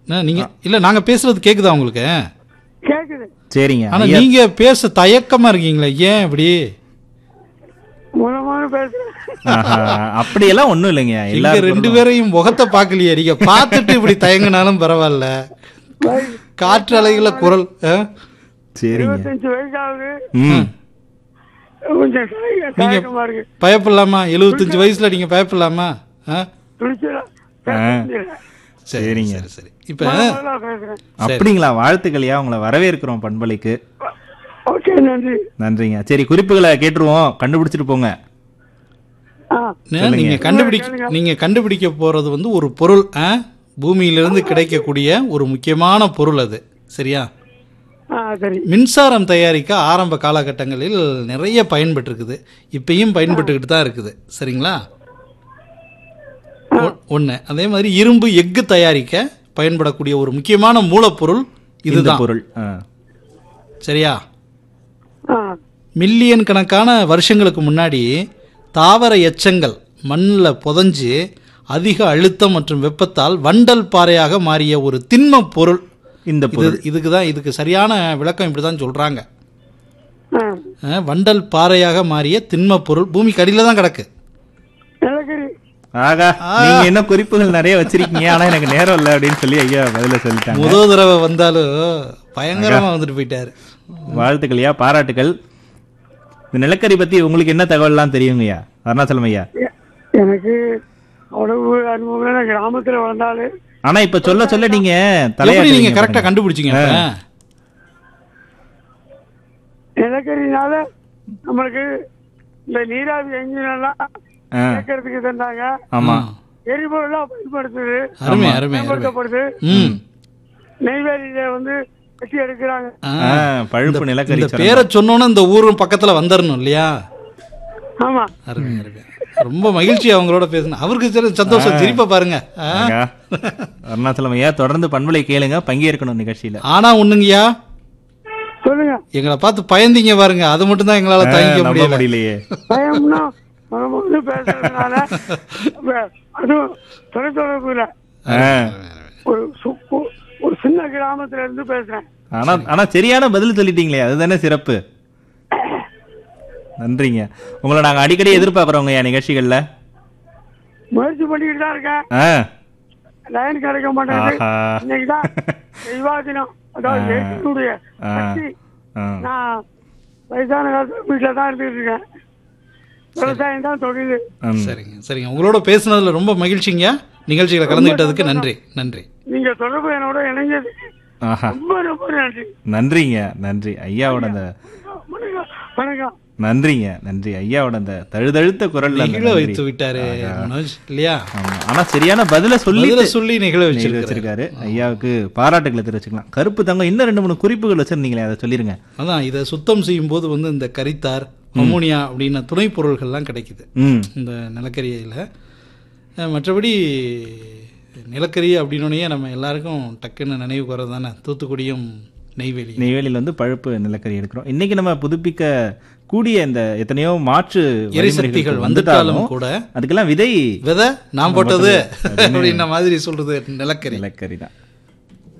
அஹ், நீங்க இல்ல நாங்க பேசுறது கேக்குதா உங்களுக்கு கேக்குது சரிங்க ஆனா ஐயா நீங்க பேச தயக்கமா இருக்கீங்களே ஏன் இப்படி முத முத பேசுறேன் ஆஹா, அப்படியெல்லாம் ஒண்ணும் இல்லைங்க இங்க எல்லாரும் ரெண்டு பேரையும் முகத்தை பார்க்கலையே நீங்க பார்த்துட்டு இப்படி தயங்கினாலும் பரவாயில்ல வயசு காற்று அலைகள குரல் அஹ்? சரிங்க இருபத்தஞ்சு வயசு ஆகுது ம் கொஞ்சம் தயக்க- தயக்கமா இருக்கு பயப்படலாமா எழுபத்தஞ்சு வயசுல நீங்க பயப்படலாமா அஹ்? துணிச்சலா ஆ. சரி சரிங்க. சரி சரி இப்ப முதல்ல பேசுறேன் அப்படிங்களா வாழ்த்துக்கள்யா உங்களை வரவேற்கிறோம் பண்பலைக்கு ஓகே நன்றி நன்றிங்க சரி குறிப்புகளை கேட்டுருவோம் கண்டுபிடிச்சிட்டு போங்க ஆ நே- நீங்க கண்டுபிடிக்க நீங்க கண்டுபிடிக்க போறது வந்து ஒரு பொருள் அஹ்? பூமியிலிருந்து கிடைக்கக்கூடிய ஒரு முக்கியமான பொருள் அது சரியா ஆ சரி மின்சாரம் தயாரிக்க ஆரம்ப காலகட்டங்களில் நிறைய பயன்பட்டுருக்குது இப்பயும் பயன்பட்டுக்கிட்டு தான் இருக்குது சரிங்களா ஒன்று அதே மாதிரி இரும்பு எஃகு தயாரிக்க பயன்படக்கூடிய ஒரு முக்கியமான மூலப்பொருள் இந்த இதுதான் பொருள் ஆ. சரியா ஆ மில்லியன் கணக்கான வருஷங்களுக்கு முன்னாடி தாவர எச்சங்கள் மண்ணில் புதைஞ்சு அதிக அழுத்தம் மற்றும் வெப்பத்தால் வண்டல் பாறையாக மாறிய ஒரு திண்ம பொருள் இந்த இது பொருள் இதுக்கு தான் இதுக்கு சரியான விளக்கம் இப்படி தான் சொல்கிறாங்க ஆ வண்டல் பாறையாக மாறிய திண்ம பொருள் பூமிக்கு அடியில் தான் கிடக்கு நிலக்கரி ஆகா நீங்க என்ன குறிப்புகள் நிறைய வச்சிருக்கீங்க ஆனா எனக்கு நேரம் இல்லை அப்படின்னு சொல்லி ஐயா பதில சொல்லிட்டாங்க முதல் தடவை வந்தாலும் பயங்கரமாக வந்துட்டு போயிட்டாரு வாழ்த்துக்கள்யா பாராட்டுகள் இந்த நிலக்கரி பத்தி உங்களுக்கு என்ன தகவல்லாம் தெரியுங்கய்யா அருணாச்சலம் ஐயா எ- எனக்கு அவ்வளவு அனுபவம் இல்லை. நான் கிராமத்துல வளர்ந்தாலு ஆனா இப்ப சொல்ல சொல்ல நீங்க எப்படி தலையாட்டுறீங்க நீங்கள் கரெக்டாக பாருங்க. கண்டுபிடிச்சிங்க அப்ப? நிலக்கரினால நம்மளுக்கு இந்த நீராவி என்ஜின் எல்லாம் ஆ, கேட்கறதுக்கு தந்தாங்க ஆமா எரிபொருளா பயன்படுத்துது அருமை அருமை அருமை பயன்படுத்தப்படுது ம் நெய்வேலியில வந்து வெட்டி எடுக்கிறாங்க ஆ. ஆ, பழுப்பு நிலக்கரி இந்த சுரங்கம். பேரை சொன்னோன்னே இந்த ஊரும் பக்கத்துல வந்துடணும் இல்லையா ஆமா அருமை அருமை ரொம்ப மகிழ்ச்சி அவங்களோட பேசணும் அவருக்கு சரி சந்தோஷம் சிரிப்பை பாருங்க ஆ. ஆகா. அருணாச்சலம் ஐயா தொடர்ந்து பண்பலை கேளுங்க பங்கேற்கணும் நிகழ்ச்சியில ஆனா ஒண்ணுங்கய்யா சொல்லுங்க எங்களை பார்த்து பயந்தீங்க பாருங்க அது மட்டும் தான் எங்களால ஆ, தாங்கிக்க நம்ப முடியல முடியலையே பயம்னா நம்ம வந்து பேசுறதுனால அப்ப அதுவும் தொலைத்தொடர்புல ஆ. ஒரு சு- ஒரு- ஒரு சின்ன கிராமத்துல இருந்து பேசுறேன் ஆனா ஆனா சரியான பதில் சொல்லிட்டீங்களே அதுதானே சிறப்பு நன்றிங்க உங்களை நாங்க அடிக்கடி எதிர்பார்க்கறோங்க என் நிகழ்ச்சிகள்ல முயற்சி பண்ணிக்கிட்டு தான் இருக்கேன் ஆ. லைன் கிடைக்க மாட்டேங்குது ஆஹா. இன்னைக்கு தான் விவாதினம் அதாவது தேசியனுடைய ஆ. கட்சி ஆ. நான் வயசான காலத்துல வீட்டில் தான் இருந்துட்டு இருக்கேன் விவசாயம் தான் தொழில் ம். சரிங்க சரிங்க உங்களோட பேசுனதுல ரொம்ப மகிழ்ச்சிங்க நிகழ்ச்சிகளை கலந்துக்கிட்டதுக்கு நன்றி நன்றி நீங்க தொடர்பு என்னோட இணைஞ்சது ஆஹா ரொம்ப ரொம்ப நன்றி நன்றிங்க நன்றி ஐயாவோட அந்த வணக்கம் வணக்கம் நன்றிங்க நன்றி ஐயாவோட அந்த தழுதழுத்த குரல்ல அந்த நிகழ நன்றி. வைத்து விட்டாரு மனோஜ் இல்லையா ஆமா. ஆனா சரியான பதில சொல்லி பதில சொல்லி நிகழ நெகிழ வச்சிருக்காரு வச்சிருக்காரு ஐயாவுக்கு பாராட்டுகளை தெரிவிச்சுக்கலாம் கருப்பு தங்கம் இன்னும் ரெண்டு மூணு குறிப்புகள் வச்சிருந்தீங்களே அதை சொல்லிருங்க அதான் இதை சுத்தம் செய்யும் போது வந்து இந்த கரித்தார் அமோனியா அப்படின்ன துணை பொருள்கள்லாம் கிடைக்குது ம் இந்த நிலக்கரியில் மற்றபடி நிலக்கரி அப்படின்னோடனே நம்ம எல்லாருக்கும் டக்குன்னு நினைவு வர்றது தானே தூத்துக்குடியும் நெய்வேலி நெய்வேலியில் வந்து பழுப்பு நிலக்கரி எடுக்கிறோம் இன்னைக்கு நம்ம புதுப்பிக்க கூடிய இந்த எத்தனையோ மாற்று எரிசக்திகள் வழிமுறைகள் வந்துட்டாலும் வந்துட்டாலும் கூட அதுக்கெல்லாம் விதை விதை நான் போட்டது அப்படின்ன மாதிரி சொல்றது நிலக்கரி நிலக்கரி தான்